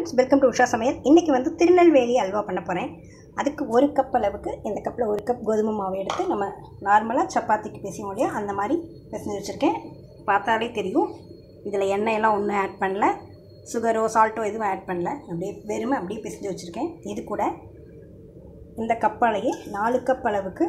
friends welcome to Usha சமையல் இன்றைக்கி வந்து திருநெல்வேலி அல்வா பண்ண போகிறேன் அதுக்கு ஒரு கப் அளவுக்கு இந்த கப்பில் ஒரு கப் கோதுமை மாவு எடுத்து நம்ம நார்மலாக சப்பாத்திக்கு பேசிய இல்லையா அந்த மாதிரி பிசைஞ்சு வச்சுருக்கேன் பார்த்தாலே தெரியும் இதில் எண்ணெயெல்லாம் ஒன்றும் ஆட் பண்ணல சுகரோ சால்ட்டோ எதுவும் ஆட் பண்ணல அப்படியே வெறுமை அப்படியே பிசைஞ்சு வச்சுருக்கேன் இது கூட இந்த கப்பாலேயே நாலு கப் அளவுக்கு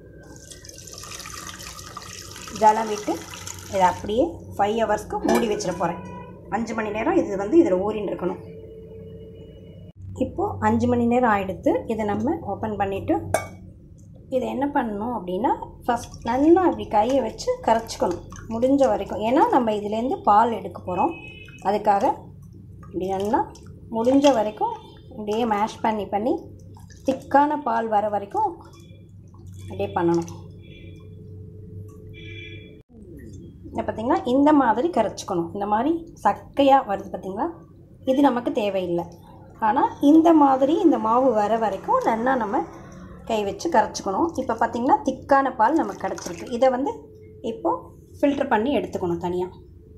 ஜலம் விட்டு இதை அப்படியே ஃபைவ் ஹவர்ஸ்க்கு மூடி வச்சிட போகிறேன் அஞ்சு மணி நேரம் இது வந்து இதில் ஊறின்னு இருக்கணும் இப்போது அஞ்சு மணி நேரம் ஆகிடுத்து இதை நம்ம ஓப்பன் பண்ணிவிட்டு இதை என்ன பண்ணணும் அப்படின்னா ஃபஸ்ட் நல்லா அப்படி கையை வச்சு கரைச்சிக்கணும் முடிஞ்ச வரைக்கும் ஏன்னா நம்ம இதுலேருந்து பால் எடுக்க போகிறோம் அதுக்காக இப்படி நல்லா முடிஞ்ச வரைக்கும் அப்படியே மேஷ் பண்ணி பண்ணி திக்கான பால் வர வரைக்கும் அப்படியே பண்ணணும் இதை பார்த்திங்கன்னா இந்த மாதிரி கரைச்சிக்கணும் இந்த மாதிரி சக்கையாக வருது பார்த்திங்களா இது நமக்கு தேவையில்லை ஆனால் இந்த மாதிரி இந்த மாவு வர வரைக்கும் நல்லா நம்ம கை வச்சு கரைச்சிக்கணும் இப்போ பார்த்திங்கன்னா திக்கான பால் நமக்கு கிடச்சிருக்கு இதை வந்து இப்போது ஃபில்ட்ரு பண்ணி எடுத்துக்கணும் தனியாக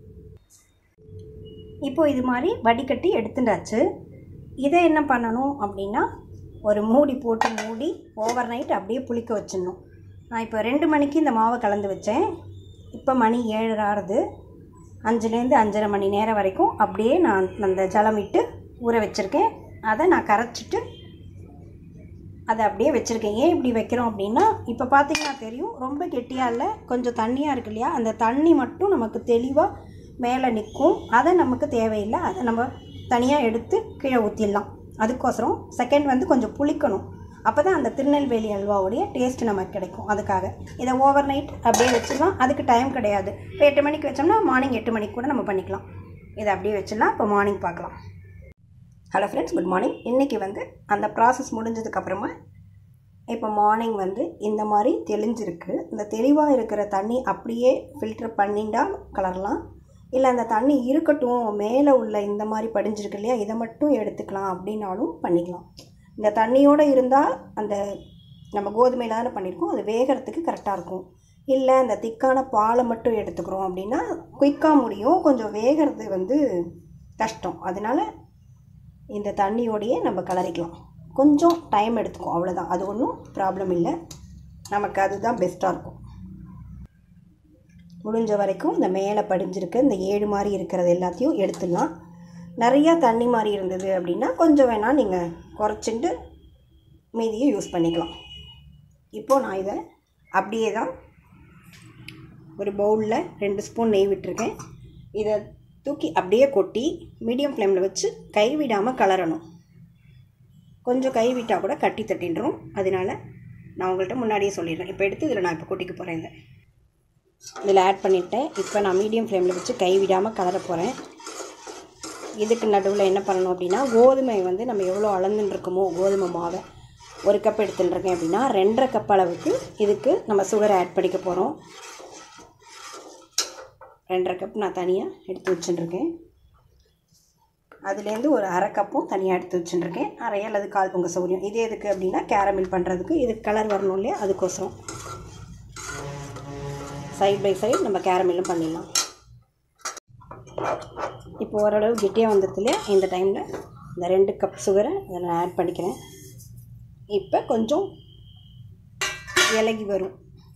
இப்போது இது மாதிரி வடிகட்டி எடுத்துட்டாச்சு இதை என்ன பண்ணணும் அப்படின்னா ஒரு மூடி போட்டு மூடி ஓவர் நைட் அப்படியே புளிக்க வச்சிடணும் நான் இப்போ ரெண்டு மணிக்கு இந்த மாவை கலந்து வச்சேன் இப்போ மணி ஏழரை ஆறுது அஞ்சுலேருந்து அஞ்சரை மணி நேரம் வரைக்கும் அப்படியே நான் அந்த ஜலம் விட்டு ஊற வச்சுருக்கேன் அதை நான் கரைச்சிட்டு அதை அப்படியே வச்சுருக்கேன் ஏன் இப்படி வைக்கிறோம் அப்படின்னா இப்போ பார்த்தீங்கன்னா தெரியும் ரொம்ப கெட்டியாக இல்லை கொஞ்சம் தண்ணியாக இருக்கு இல்லையா அந்த தண்ணி மட்டும் நமக்கு தெளிவாக மேலே நிற்கும் அதை நமக்கு தேவையில்லை அதை நம்ம தனியாக எடுத்து கீழே ஊற்றிடலாம் அதுக்கோசரம் செகண்ட் வந்து கொஞ்சம் புளிக்கணும் அப்போ தான் அந்த திருநெல்வேலி அல்வாவுடைய டேஸ்ட் நமக்கு கிடைக்கும் அதுக்காக இதை ஓவர் நைட் அப்படியே வச்சிடலாம் அதுக்கு டைம் கிடையாது இப்போ எட்டு மணிக்கு வச்சோம்னா மார்னிங் எட்டு மணிக்கு கூட நம்ம பண்ணிக்கலாம் இதை அப்படியே வச்சிடலாம் இப்போ மார்னிங் பார்க்கலாம் ஹலோ ஃப்ரெண்ட்ஸ் குட் மார்னிங் இன்றைக்கி வந்து அந்த ப்ராசஸ் முடிஞ்சதுக்கப்புறமா இப்போ மார்னிங் வந்து இந்த மாதிரி தெளிஞ்சிருக்கு இந்த தெளிவாக இருக்கிற தண்ணி அப்படியே ஃபில்டர் பண்ணிண்டா கலரலாம் இல்லை அந்த தண்ணி இருக்கட்டும் மேலே உள்ள இந்த மாதிரி படிஞ்சிருக்கு இல்லையா இதை மட்டும் எடுத்துக்கலாம் அப்படின்னாலும் பண்ணிக்கலாம் இந்த தண்ணியோடு இருந்தால் அந்த நம்ம கோதுமையில் தானே பண்ணியிருக்கோம் அது வேகிறதுக்கு கரெக்டாக இருக்கும் இல்லை இந்த திக்கான பாலை மட்டும் எடுத்துக்கிறோம் அப்படின்னா குயிக்காக முடியும் கொஞ்சம் வேகிறது வந்து கஷ்டம் அதனால் இந்த தண்ணியோடையே நம்ம கலரிக்கலாம் கொஞ்சம் டைம் எடுத்துக்கும் அவ்வளோதான் அது ஒன்றும் ப்ராப்ளம் இல்லை நமக்கு அதுதான் பெஸ்ட்டாக இருக்கும் முடிஞ்ச வரைக்கும் இந்த மேலே படிஞ்சிருக்கு இந்த ஏழு மாதிரி இருக்கிறது எல்லாத்தையும் எடுத்துடலாம் நிறையா தண்ணி மாதிரி இருந்தது அப்படின்னா கொஞ்சம் வேணால் நீங்கள் குறைச்சிட்டு மீதியை யூஸ் பண்ணிக்கலாம் இப்போது நான் இதை அப்படியே தான் ஒரு பவுலில் ரெண்டு ஸ்பூன் நெய் விட்டுருக்கேன் இதை தூக்கி அப்படியே கொட்டி மீடியம் ஃப்ளேமில் வச்சு கை விடாமல் கலரணும் கொஞ்சம் கை விட்டால் கூட கட்டி தட்டின்றோம் அதனால் நான் உங்கள்கிட்ட முன்னாடியே சொல்லிடுறேன் இப்போ எடுத்து இதில் நான் இப்போ கொட்டிக்க போகிறேன் இதை இதில் ஆட் பண்ணிவிட்டேன் இப்போ நான் மீடியம் ஃப்ளேமில் வச்சு கை விடாமல் கலர போகிறேன் இதுக்கு நடுவில் என்ன பண்ணணும் அப்படின்னா கோதுமை வந்து நம்ம எவ்வளோ அளந்துன்னு இருக்கோமோ கோதுமை மாவை ஒரு கப் எடுத்துட்டுருக்கேன் அப்படின்னா ரெண்டரை கப் அளவுக்கு இதுக்கு நம்ம சுகரை ஆட் பண்ணிக்க போகிறோம் ரெண்டரை கப் நான் தனியாக எடுத்து வச்சுட்டுருக்கேன் அதுலேருந்து ஒரு அரை கப்பும் தனியாக எடுத்து வச்சுட்டுருக்கேன் அரை அல்லது கால் பொங்க சௌரியம் இது எதுக்கு அப்படின்னா கேரமில் பண்ணுறதுக்கு இதுக்கு கலர் வரணும் இல்லையா அதுக்கோசரம் சைட் பை சைடு நம்ம கேரமிலும் பண்ணிடலாம் இப்போ ஓரளவு கெட்டியாக வந்துடுது இல்லையா இந்த டைமில் இந்த ரெண்டு கப் சுகரை இதை நான் ஆட் பண்ணிக்கிறேன் இப்போ கொஞ்சம் இலகி வரும்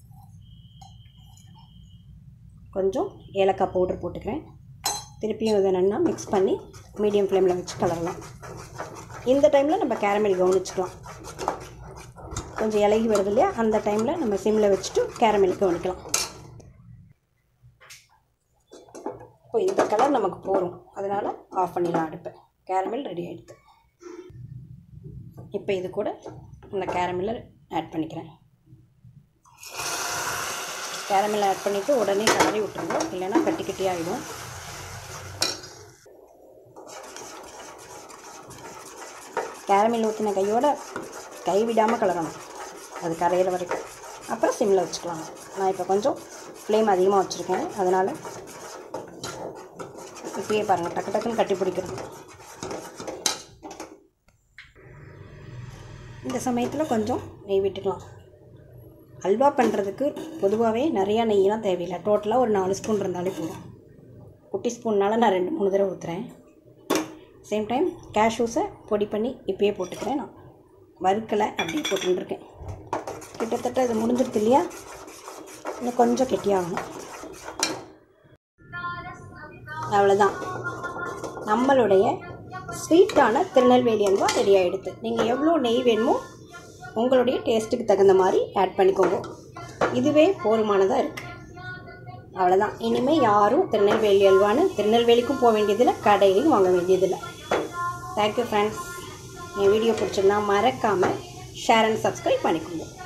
கொஞ்சம் ஏலக்காய் பவுடர் போட்டுக்கிறேன் திருப்பியும் இதை நல்லா மிக்ஸ் பண்ணி மீடியம் ஃப்ளேமில் வச்சு கலரலாம் இந்த டைமில் நம்ம கேரமல் கவனிச்சுக்கலாம் கொஞ்சம் இலகி வருது இல்லையா அந்த டைமில் நம்ம சிம்மில் வச்சுட்டு கேரமல் கவனிக்கலாம் இப்போ இந்த கலர் நமக்கு போகும் அதனால் ஆஃப் பண்ணிடலாம் அடுப்பை கேரமல் ரெடி ஆகிடுது இப்போ இது கூட இந்த கேரமில் ஆட் பண்ணிக்கிறேன் கேரமில் ஆட் பண்ணிவிட்டு உடனே கலரி விட்டுருங்க இல்லைன்னா கட்டி கட்டி ஆகிடும் கேரமில் ஊற்றின கையோட கை விடாமல் கலரணும் அது கரையிற வரைக்கும் அப்புறம் சிம்மில் வச்சுக்கலாம் நான் இப்போ கொஞ்சம் ஃப்ளேம் அதிகமாக வச்சுருக்கேன் அதனால் இப்பயே பாருங்கள் டக்கு டக்குன்னு கட்டி பிடிக்கிறது இந்த சமயத்தில் கொஞ்சம் நெய் விட்டுக்கலாம் அல்வா பண்ணுறதுக்கு பொதுவாகவே நிறையா நெய்யெலாம் தேவையில்லை டோட்டலாக ஒரு நாலு ஸ்பூன் இருந்தாலே போதும் குட்டி ஸ்பூன்னால் நான் ரெண்டு மூணு தடவை ஊற்றுறேன் சேம் டைம் கேஷ்யூஸை பொடி பண்ணி இப்பயே போட்டுக்கிறேன் நான் வறுக்கலை அப்படியே போட்டுருக்கேன் கிட்டத்தட்ட இது முடிஞ்சிருது இல்லையா இன்னும் கொஞ்சம் கெட்டியாகணும் அவ்வளோதான் நம்மளுடைய ஸ்வீட்டான திருநெல்வேலி அல்வா ரெடி ஆகிடுது நீங்கள் எவ்வளோ நெய் வேணுமோ உங்களுடைய டேஸ்ட்டுக்கு தகுந்த மாதிரி ஆட் பண்ணிக்கோங்க இதுவே போதுமானதாக இருக்குது அவ்வளோதான் இனிமேல் யாரும் திருநெல்வேலி அல்வான்னு திருநெல்வேலிக்கும் போக வேண்டியதில்லை கடையிலையும் வாங்க வேண்டியதில்லை தேங்க்யூ ஃப்ரெண்ட்ஸ் என் வீடியோ பிடிச்சிருந்தா மறக்காமல் ஷேர் அண்ட் சப்ஸ்கிரைப் பண்ணிக்கோங்க